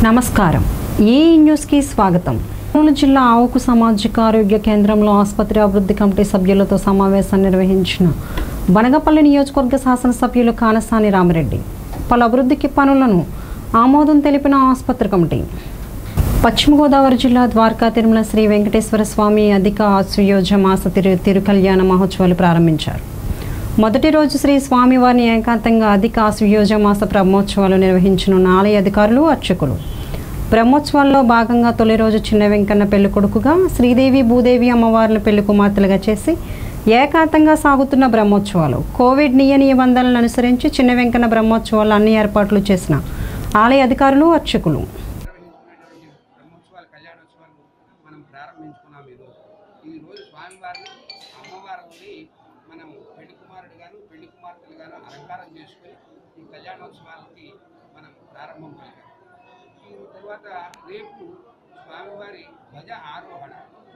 నమస్కారం ఈ న్యూస్కి స్వాగతం కర్నూలు జిల్లా ఆవుకు సామాజిక ఆరోగ్య కేంద్రంలో ఆసుపత్రి అభివృద్ధి కమిటీ సభ్యులతో సమావేశం నిర్వహించిన బనగపల్లి నియోజకవర్గ శాసనసభ్యులు కానసాని రామిరెడ్డి పలు అభివృద్ధికి పనులను ఆమోదం తెలిపిన ఆసుపత్రి కమిటీ పశ్చిమ గోదావరి జిల్లా ద్వారకా తిరుమల శ్రీ వెంకటేశ్వర స్వామి అధిక ఆశ్వయోజ మాస తిరు తిరుకల్యాణ మహోత్సవాలు ప్రారంభించారు మొదటి రోజు శ్రీ స్వామివారిని ఏకాంతంగా అధిక ఆశ్వయోజ మాస బ్రహ్మోత్సవాలు నిర్వహించనున్న ఆలయ అధికారులు అర్చకులు బ్రహ్మోత్సవాల్లో భాగంగా తొలి రోజు చిన్న వెంకన్న పెళ్లి కొడుకుగా శ్రీదేవి భూదేవి అమ్మవార్లను పెళ్లి కుమార్తెలుగా చేసి ఏకాంతంగా సాగుతున్న బ్రహ్మోత్సవాలు కోవిడ్ నియ నిబంధనలను అనుసరించి చిన్న వెంకన్న బ్రహ్మోత్సవాలు అన్ని ఏర్పాట్లు చేసిన ఆలయ అధికారులు అర్చకులు నిర్వహించుకునేటువంటి బ్రహ్మోత్సవాలు కళ్యాణోత్సవాలు మనం ప్రారంభించుకున్నాం ఈరోజు ఈరోజు స్వామివారిని అమ్మవారిని మనం పెళ్లి కుమారుడు గాను పెళ్లి కుమార్తెలు గాను అలంకారం చేసుకొని ఈ కళ్యాణోత్సవాలకి మనం ప్రారంభం పలికాం ఈ తర్వాత రేపు స్వామివారి ధ్వజ ఆరోహణ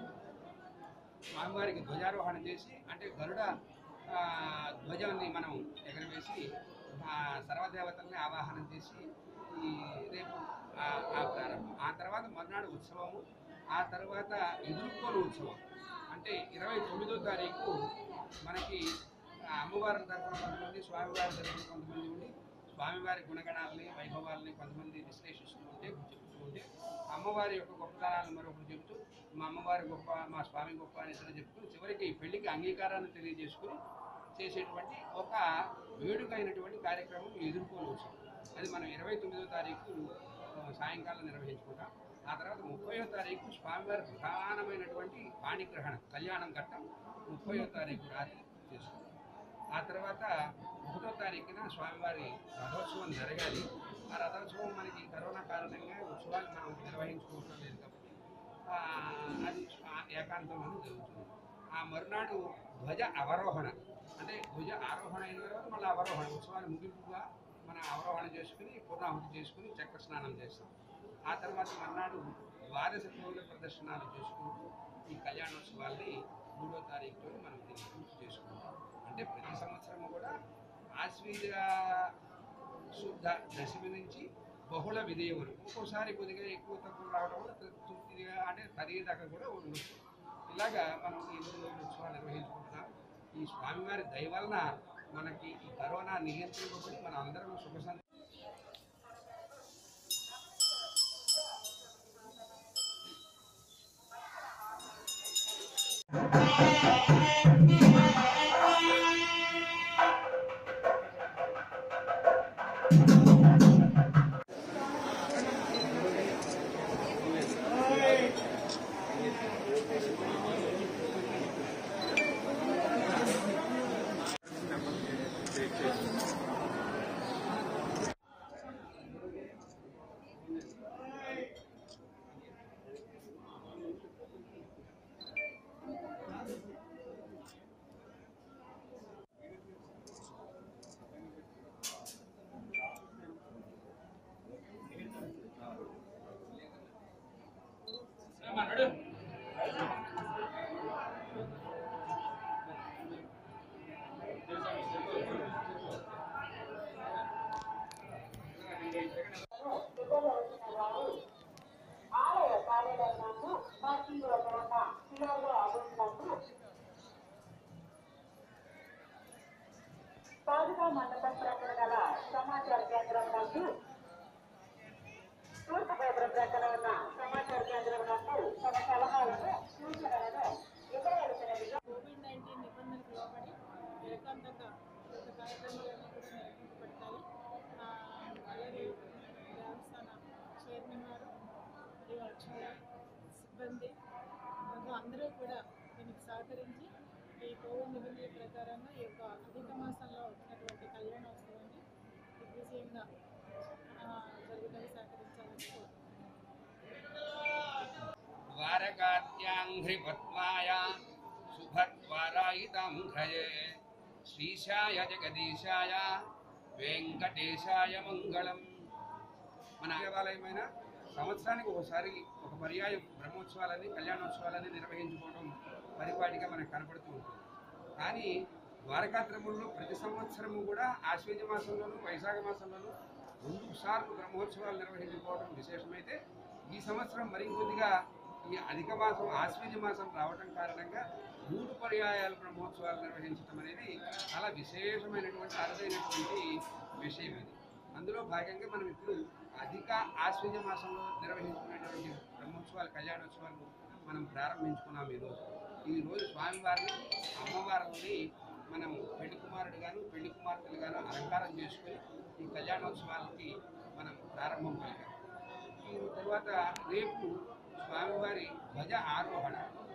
స్వామివారికి ధ్వజారోహణ చేసి అంటే గరుడ ఆ, ధ్వజాన్ని మనం ఎగరవేసి ఆ, సర్వదేవతల్ని ఆవాహనం చేసి ఈ రేపు ఆ ఆ ప్రారంభం ఆ తర్వాత మర్నాడు ఉత్సవము ఆ తర్వాత ఎదుర్కోలు ఉత్సవం అంటే ఇరవై తొమ్మిదో తారీఖు మనకి ఆ, అమ్మవారి తరఫున కొంతమంది స్వామివారి తరఫున కొంతమంది ఉండి స్వామివారి గుణగణాలని వైభవాలని కొంతమంది విశ్లేషిస్తూ ఉంటే చెప్తూ ఉంటే అమ్మవారి యొక్క గొప్పతనాలను మరొకరు చెబుతూ మా అమ్మవారి గొప్ప మా స్వామి గొప్ప అని ఇతరులు చెప్తూ చివరికి పెళ్లికి అంగీకారాన్ని తెలియజేసుకుని చేసేటువంటి ఒక వేడుకైనటువంటి కార్యక్రమం ఎదుర్కోలు ఉత్సవం అది మనం ఇరవై తొమ్మిదో తారీఖు ఆ, సాయంకాలం నిర్వహించుకుంటాం ఆ తర్వాత ముప్పయో తారీఖు స్వామివారి ప్రధానమైనటువంటి పాణిగ్రహణం కళ్యాణం ఘట్టం ముప్పయో తారీఖు రాత్రి చేసుకుంటాం ఆ తర్వాత ఒకటో తారీఖున స్వామివారి రథోత్సవం జరగాలి ఆ రథోత్సవం మనకి కరోనా కారణంగా ఉత్సవాలు మనం నిర్వహించుకోవడం లేదు కాబట్టి ఆ, అది ఆ ఏకాంతంలోనే జరుగుతుంది ఆ మరునాడు ధ్వజ అవరోహణ అంటే ధ్వజ ఆరోహణ అయిన తర్వాత మళ్ళీ అవరోహణ ఉత్సవాలు ముగింపుగా మనం అవరోహణ చేసుకుని పూర్ణాహుతి చేసుకుని చక్ర స్నానం చేస్తాం ఆ తర్వాత మర్నాడు ద్వాదశ రోజుల ప్రదర్శనాలు చేసుకుంటూ ఈ కళ్యాణోత్సవాల్ని మూడో తారీఖుతో మనం దీన్ని పూర్తి చేసుకుంటాం అంటే ప్రతి సంవత్సరము కూడా ఆశ్వీజ శుద్ధ దశమి నుంచి బహుళ విధేయ వరకు ఒక్కోసారి కొద్దిగా ఎక్కువ తక్కువ రావడం వల్ల తృ- తృప్తిగా అంటే తరిగేదాకా కూడా ఉండొచ్చు ఇలాగా మనం ఈ మూడు రోజులు ఉత్సవాలు నిర్వహించుకుంటున్నాం ఈ స్వామివారి దయ వలన మనకి ఈ కరోనా నియంత్రింపబడి మన అందరం సుఖ సంత పాదుకా మండపం ప్రక్కన గల సమాచార కేంద్రం నందు తూర్పు గోపురం ప్రక్కన ఉన్న సమాచార కేంద్రం నందు తమ సలహాలను సూచనలను ఇవ్వవలసినదిగా కోవిడ్ నైన్టీన్ నిబంధనలకు లోబడి ఏకాంతంగా ఒక కార్యక్రమాలన్నీ కూడా నిర్వహించబడతాయి ఆ, అలాగే దేవస్థాన చైర్మన్ గారు మరియు అర్చకులు సిబ్బంది మరియు అందరూ కూడా దీనికి సహకరించి ఈ కోవిడ్ నిబంధనల ప్రకారంగా ఈ యొక్క అధిక మాసంలో వచ్చినటువంటి కళ్యాణోత్సవాన్ని దిగ్విజయంగా ఆ, జరుగుదల సహకరించాలని కోరుతున్నాను ద్వారకాత్యాంఘ్రి పద్మాయ శుభద్వారాయితాం ఘ్రయే శ్రీశాయ జగదీశాయ వెంకటేశాయ మంగళం మన దేవాలయమైన సంవత్సరానికి ఒకసారి ఒక పర్యాయం బ్రహ్మోత్సవాలని కళ్యాణోత్సవాలని నిర్వహించుకోవడం పరిపాటిగా మనకు కనపడుతూ ఉంటుంది కానీ ద్వారకాత్రముల్లో ప్రతి సంవత్సరము కూడా ఆశ్వేజ మాసంలోను వైశాఖ మాసంలోను రెండు సార్లు బ్రహ్మోత్సవాలు నిర్వహించుకోవడం విశేషమైతే ఈ సంవత్సరం మరింకొద్దిగా ఈ అధిక మాసం ఆశ్వేజ మాసం రావడం కారణంగా మూడు పర్యాయాల బ్రహ్మోత్సవాలు నిర్వహించడం అనేది చాలా విశేషమైనటువంటి అరుదైనటువంటి విషయం ఇది అందులో భాగంగా మనం ఇప్పుడు అధిక ఆశ్వేజ మాసంలో నిర్వహించుకునేటువంటి బ్రహ్మోత్సవాలు కళ్యాణోత్సవాలు మనం ప్రారంభించుకున్నాం ఈరోజు ఈరోజు స్వామివారిని అమ్మవారిని మనం పెళ్లి కుమారుడు గాను పెళ్లి కుమార్తెలు గాను అలంకారం చేసుకొని ఈ కళ్యాణోత్సవాలకి మనం ప్రారంభం పలికాం ఈ తర్వాత రేపు స్వామివారి ధ్వజ ఆరోహణ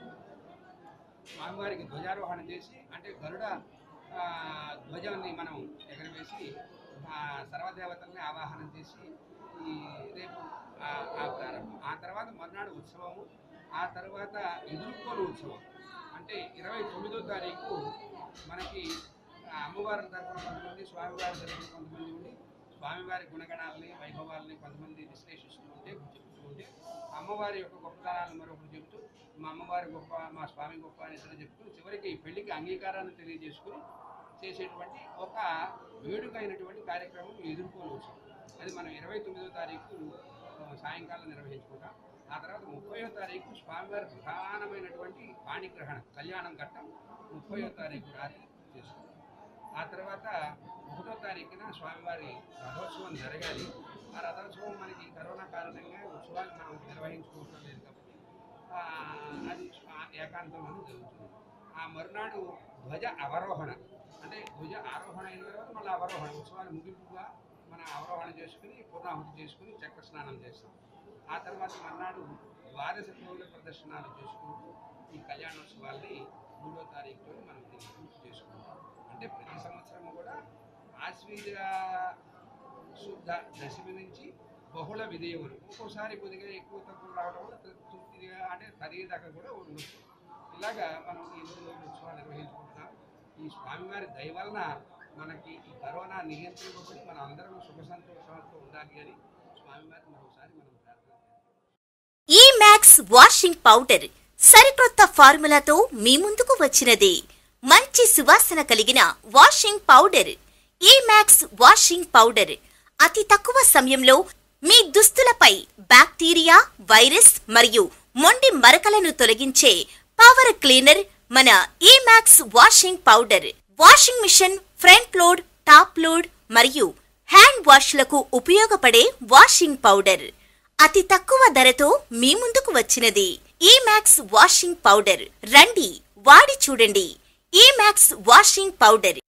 స్వామివారికి ధ్వజారోహణ చేసి అంటే గరుడ ఆ, ధ్వజాన్ని మనం ఎగరవేసి ఆ, సర్వదేవతల్ని ఆవాహనం చేసి ఈ రేపు ఆ ఆ ప్రారంభం ఆ తర్వాత మర్నాడు ఉత్సవము ఆ తర్వాత ఎదుర్కోలు ఉత్సవం అంటే ఇరవై తొమ్మిదో తారీఖు మనకి ఆ, అమ్మవారి తరఫున కొంతమంది స్వామివారి తరఫున కొంతమంది ఉండి స్వామివారి గుణగణాలని వైభవాలని కొంతమంది విశ్లేషిస్తూ ఉంటే చెప్తూ ఉంటే అమ్మవారి యొక్క గొప్పతనాలను మరొకరు చెబుతూ మా అమ్మవారి గొప్ప మా స్వామి గొప్ప అని ఇతరులు చెప్తూ చివరికి పెళ్లికి అంగీకారాన్ని తెలియజేసుకుని చేసేటువంటి ఒక వేడుకైనటువంటి కార్యక్రమం ఎదుర్కోలు ఉత్సవం అది మనం ఇరవై తొమ్మిదో తారీఖు ఆ, సాయంకాలం నిర్వహించుకుంటాం ఆ తర్వాత ముప్పయో తారీఖు స్వామివారి ప్రధానమైనటువంటి పాణిగ్రహణం కళ్యాణం ఘట్టం ముప్పయో తారీఖు రాత్రి చేసుకుంటాం ఆ తర్వాత ఒకటో తారీఖున స్వామివారి రథోత్సవం జరగాలి ఆ రథోత్సవం మనకి కరోనా కారణంగా ఉత్సవాలు మనం నిర్వహించుకోవటం లేదు కాబట్టి ఆ, అది స్వా- ఏకాంతంలోనే జరుగుతుంది ఆ మరునాడు ధ్వజ అవరోహణ అంటే ధ్వజ ఆరోహణ అయిన తర్వాత మళ్ళీ అవరోహణ ఉత్సవాలు ముగింపుగా మనం అవరోహణ చేసుకుని పూర్ణాహుతి చేసుకుని చక్ర స్నానం చేస్తాం ఆ తర్వాత మర్నాడు ద్వాదశ రోజుల ప్రదర్శనాలు చేసుకుంటూ ఈ కళ్యాణోత్సవాల్ని మూడో తారీఖులో మనం దీన్ని పూర్తి చేసుకుంటాం అంటే ప్రతి సంవత్సరము కూడా ఆశ్వీజ శుద్ధ దశమి నుంచి బహుళ విధేయములు ఒక్కోసారి కొద్దిగా ఎక్కువ తక్కువ రావడం వల్ల తృప్తిగా అంటే పదిహేను దాకా కూడా ఉండొచ్చు ఇలాగా మనం ఈ మూడు రోజులు ఉత్సవాలు నిర్వహించుకుంటున్నాం ఈ స్వామివారి దయ వలన మనకి ఈ కరోనా నియంత్రింపబడి మనం అందరం సుఖ సంతోషాలతో ఉండాలి అని స్వామివారి మరోసారి మనం ప్రార్థన చేస్తాం ఈ మ్యాక్స్ వాషింగ్ పౌడర్ సరికొత్త ఫార్ములాతో మీ ముందుకు వచ్చినది మంచి సువాసన కలిగిన వాషింగ్ పౌడర్ ఈ మ్యాక్స్ వాషింగ్ పౌడర్ అతి తక్కువ సమయంలో మీ దుస్తులపై బ్యాక్టీరియా వైరస్ మరియు మొండి మరకలను తొలగించే పవర్ క్లీనర్ మన ఈ max washing powder washing machine front load top load మరియు హ్యాండ్ వాష్లకు ఉపయోగపడే వాషింగ్ పౌడర్ అతి తక్కువ ధరతో మీ ముందుకు వచ్చినది ఈ మ్యాక్స్ వాషింగ్ పౌడర్ రండి వాడి చూడండి ఈ మ్యాక్స్ వాషింగ్ పౌడర్